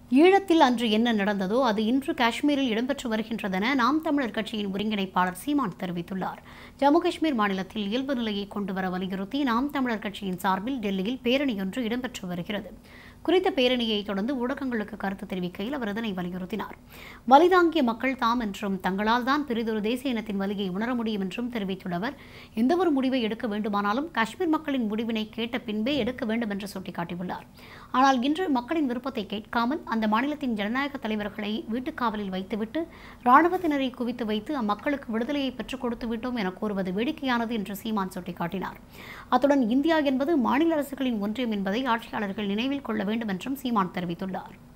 ஈழத்தில் அன்று என்ன நடந்ததோ அது இன்று காஷ்மீரில் இடம்பெற்று வருகின்றதென நாம் தமிழர் கட்சியின் ஒருங்கிணைப்பாளர் சீமான் தெரிவித்துள்ளார் ஜம்மு காஷ்மீர் மாநிலத்தில் இயல்பு நிலையை கொண்டு வர வலியுறுத்தி நாம் தமிழர் கட்சியின் சார்பில் டெல்லியில் பேரணியொன்று இடம்பெற்று வருகிறது குறித்த பேரணியை தொடர்ந்து ஊடகங்களுக்கு கருத்து தெரிவிக்கையில் அவர் இதனை வலியுறுத்தினார் வலிதாங்கிய மக்கள் தாம் என்றும் தங்களால் தான் பெரிதொரு தேசிய இனத்தின் வலியை உணர முடியும் என்றும் தெரிவித்துள்ள அவர் எந்தவொரு முடிவை எடுக்க வேண்டுமானாலும் காஷ்மீர் மக்களின் முடிவினை கேட்ட பின்பே எடுக்க வேண்டும் என்று சுட்டிக்காட்டியுள்ளார் ஆனால் இன்று மக்களின் விருப்பத்தை கேட்காமல் அந்த மாநிலத்தின் ஜனநாயக தலைவர்களை வீட்டுக்காவலில் வைத்துவிட்டு இராணுவத்தினரை குவித்து வைத்து அம்மக்களுக்கு விடுதலையை பெற்றுக் கொடுத்து விட்டோம் என கூறுவது வேடிக்கையானது என்று சீமான் சுட்டிக்காட்டினார் அத்துடன் இந்தியா என்பது மாநில அரசுகளின் ஒன்றியம் என்பதை ஆட்சியாளர்கள் நினைவில் கொள்ள வேண்டும் என்றும் சீமான் தெரிவித்துள்ளார்